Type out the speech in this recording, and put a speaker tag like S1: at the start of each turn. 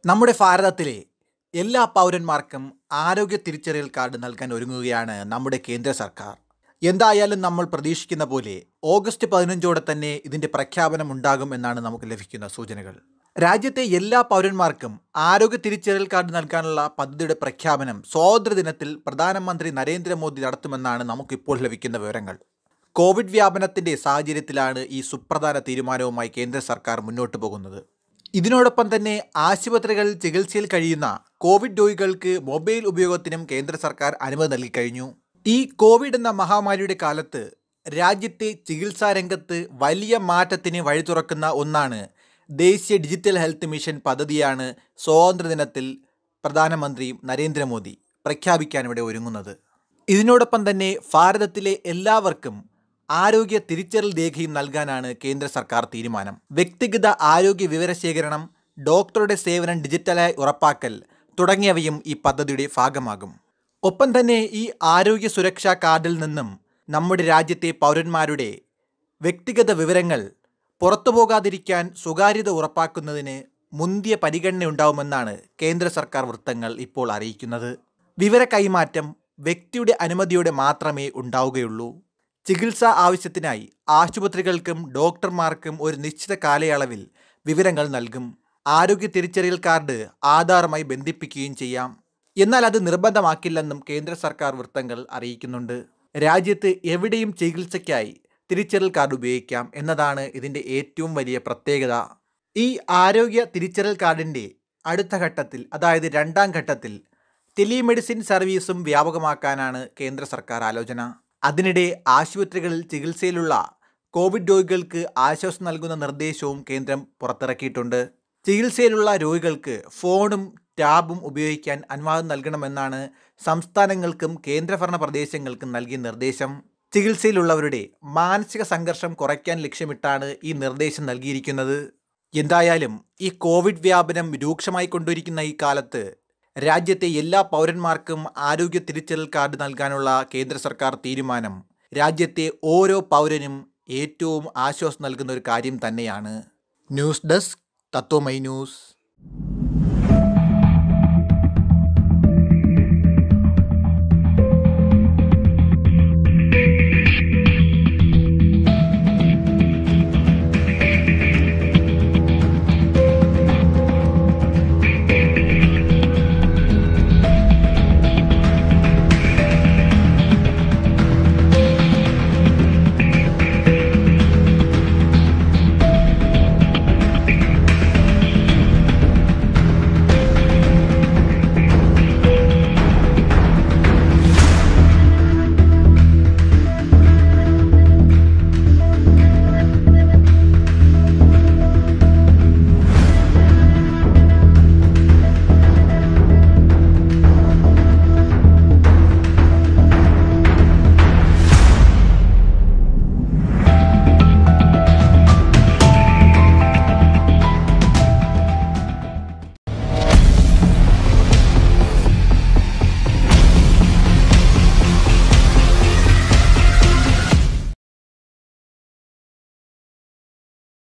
S1: നമ്മുടെ ഭാരതത്തിലെ എല്ലാ പൗരന്മാർക്കും ആരോഗ്യ തിരിച്ചറിയൽ കാർഡ് നൽകാൻ ഒരുങ്ങുകയാണ് നമ്മുടെ കേന്ദ്ര സർക്കാർ എന്തായാലും നമ്മൾ പ്രതീക്ഷിക്കുന്ന പോലെ ഓഗസ്റ്റ് പതിനഞ്ചോടെ തന്നെ ഇതിൻ്റെ പ്രഖ്യാപനം ഉണ്ടാകും എന്നാണ് നമുക്ക് ലഭിക്കുന്ന സൂചനകൾ രാജ്യത്തെ എല്ലാ പൗരന്മാർക്കും ആരോഗ്യ തിരിച്ചറിയൽ കാർഡ് നൽകാനുള്ള പദ്ധതിയുടെ പ്രഖ്യാപനം സ്വാതന്ത്ര്യദിനത്തിൽ പ്രധാനമന്ത്രി നരേന്ദ്രമോദി നടത്തുമെന്നാണ് നമുക്കിപ്പോൾ ലഭിക്കുന്ന വിവരങ്ങൾ കോവിഡ് വ്യാപനത്തിൻ്റെ സാഹചര്യത്തിലാണ് ഈ സുപ്രധാന തീരുമാനവുമായി കേന്ദ്ര സർക്കാർ മുന്നോട്ട് പോകുന്നത് ഇതിനോടൊപ്പം തന്നെ ആശുപത്രികളിൽ ചികിത്സയിൽ കഴിയുന്ന കോവിഡ് രോഗികൾക്ക് മൊബൈൽ ഉപയോഗത്തിനും കേന്ദ്ര സർക്കാർ അനുമതി നൽകിക്കഴിഞ്ഞു ഈ കോവിഡ് എന്ന മഹാമാരിയുടെ കാലത്ത് രാജ്യത്തെ ചികിത്സാ രംഗത്ത് വലിയ മാറ്റത്തിന് വഴി തുറക്കുന്ന ഒന്നാണ് ദേശീയ ഡിജിറ്റൽ ഹെൽത്ത് മിഷൻ പദ്ധതിയാണ് സ്വാതന്ത്ര്യദിനത്തിൽ പ്രധാനമന്ത്രി നരേന്ദ്രമോദി പ്രഖ്യാപിക്കാൻ ഇവിടെ ഒരുങ്ങുന്നത് ഇതിനോടൊപ്പം തന്നെ ഭാരതത്തിലെ എല്ലാവർക്കും ആരോഗ്യ തിരിച്ചറിയൽ രേഖയും നൽകാനാണ് കേന്ദ്ര സർക്കാർ തീരുമാനം വ്യക്തിഗത ആരോഗ്യ വിവരശേഖരണം ഡോക്ടറുടെ സേവനം ഡിജിറ്റലായി ഉറപ്പാക്കൽ തുടങ്ങിയവയും ഈ പദ്ധതിയുടെ ഭാഗമാകും ഒപ്പം തന്നെ ഈ ആരോഗ്യ സുരക്ഷാ കാർഡിൽ നിന്നും നമ്മുടെ രാജ്യത്തെ പൗരന്മാരുടെ വ്യക്തിഗത വിവരങ്ങൾ പുറത്തു പോകാതിരിക്കാൻ സ്വകാര്യത ഉറപ്പാക്കുന്നതിന് മുന്തിയ പരിഗണന ഉണ്ടാവുമെന്നാണ് കേന്ദ്ര സർക്കാർ വൃത്തങ്ങൾ ഇപ്പോൾ അറിയിക്കുന്നത് വിവര കൈമാറ്റം വ്യക്തിയുടെ അനുമതിയോടെ മാത്രമേ ഉണ്ടാവുകയുള്ളൂ ചികിത്സാ ആവശ്യത്തിനായി ആശുപത്രികൾക്കും ഡോക്ടർമാർക്കും ഒരു നിശ്ചിത കാലയളവിൽ വിവരങ്ങൾ നൽകും ആരോഗ്യ തിരിച്ചറിയൽ കാർഡ് ആധാറുമായി ബന്ധിപ്പിക്കുകയും ചെയ്യാം എന്നാൽ അത് നിർബന്ധമാക്കില്ലെന്നും കേന്ദ്ര സർക്കാർ വൃത്തങ്ങൾ അറിയിക്കുന്നുണ്ട് രാജ്യത്ത് എവിടെയും ചികിത്സയ്ക്കായി തിരിച്ചറിയൽ കാർഡ് ഉപയോഗിക്കാം എന്നതാണ് ഇതിൻ്റെ ഏറ്റവും വലിയ പ്രത്യേകത ഈ ആരോഗ്യ തിരിച്ചറിയൽ കാർഡിൻ്റെ അടുത്ത ഘട്ടത്തിൽ അതായത് രണ്ടാം ഘട്ടത്തിൽ ടെലിമെഡിസിൻ സർവീസും വ്യാപകമാക്കാനാണ് കേന്ദ്ര സർക്കാർ ആലോചന അതിനിടെ ആശുപത്രികളിൽ ചികിത്സയിലുള്ള കോവിഡ് രോഗികൾക്ക് ആശ്വാസം നൽകുന്ന നിർദ്ദേശവും കേന്ദ്രം പുറത്തിറക്കിയിട്ടുണ്ട് ചികിത്സയിലുള്ള രോഗികൾക്ക് ഫോണും ടാബും ഉപയോഗിക്കാൻ അനുവാദം നൽകണമെന്നാണ് സംസ്ഥാനങ്ങൾക്കും കേന്ദ്രഭരണ പ്രദേശങ്ങൾക്കും നൽകിയ നിർദ്ദേശം ചികിത്സയിലുള്ളവരുടെ മാനസിക സംഘർഷം കുറയ്ക്കാൻ ലക്ഷ്യമിട്ടാണ് ഈ നിർദ്ദേശം നൽകിയിരിക്കുന്നത് എന്തായാലും ഈ കോവിഡ് വ്യാപനം രൂക്ഷമായി കൊണ്ടിരിക്കുന്ന ഈ കാലത്ത് രാജ്യത്തെ എല്ലാ പൗരന്മാർക്കും ആരോഗ്യ തിരിച്ചറിയൽ കാർഡ് നൽകാനുള്ള കേന്ദ്ര സർക്കാർ തീരുമാനം രാജ്യത്തെ ഓരോ പൗരനും ഏറ്റവും ആശ്വാസം നൽകുന്ന ഒരു കാര്യം തന്നെയാണ് ന്യൂസ് ഡെസ്ക് തത്വമൈ ന്യൂസ്